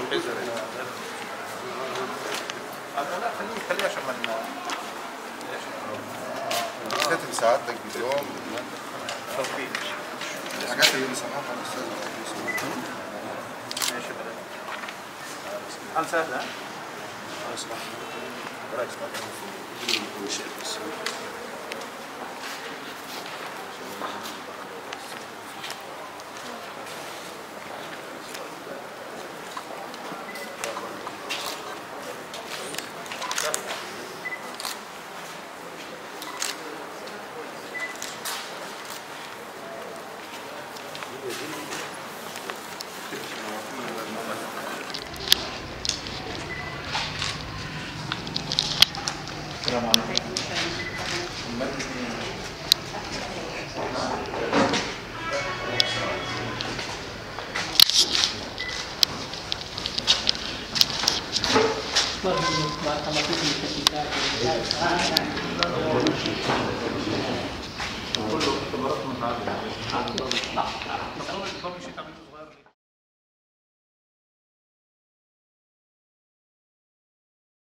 لا خليه خليه عشان ما كاتب سعادتك باليوم توفيق الحاجات اللي بيصححها الاستاذ رئيس ماشي بدأ هل سهلة؟ السلام عليكم كله اختبارات متعددة